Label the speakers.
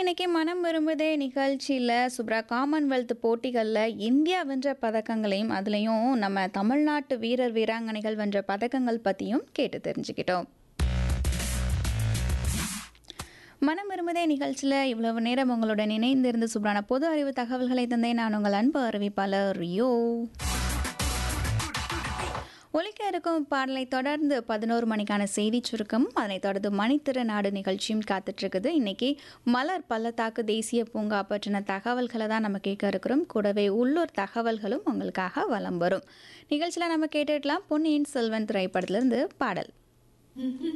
Speaker 1: இன்னைக்கு மனம் விரும்புதே நிகழ்ச்சியில் சுப்ரா காமன்வெல்த் போட்டிகளில் இந்தியா வென்ற பதக்கங்களையும் அதுலேயும் நம்ம தமிழ்நாட்டு வீரர் வீராங்கனைகள் வென்ற பதக்கங்கள் பற்றியும் கேட்டு தெரிஞ்சுக்கிட்டோம் மனம் விரும்புதே நிகழ்ச்சியில் இவ்வளவு நேரம் உங்களுடன் இணைந்திருந்து சுப்ரான பொது அறிவு தகவல்களை தந்தேன் நான் உங்கள் அன்பு அறிவிப்பாளர் ரியோ ஒலிக்க இருக்கும் பாடலை தொடர்ந்து பதினோரு மணிக்கான செய்தி சுருக்கம் அதனைத் தொடர்ந்து மணித்திர நாடு நிகழ்ச்சியும் காத்துட்ருக்குது இன்னைக்கு மலர் பள்ளத்தாக்கு தேசிய பூங்கா பற்றின தகவல்களை தான் நம்ம கேட்க இருக்கிறோம் கூடவே உள்ளூர் தகவல்களும் உங்களுக்காக வலம் வரும் நிகழ்ச்சியில் நம்ம கேட்டுக்கலாம் பொன்னியின் செல்வன் திரைப்படத்திலிருந்து பாடல்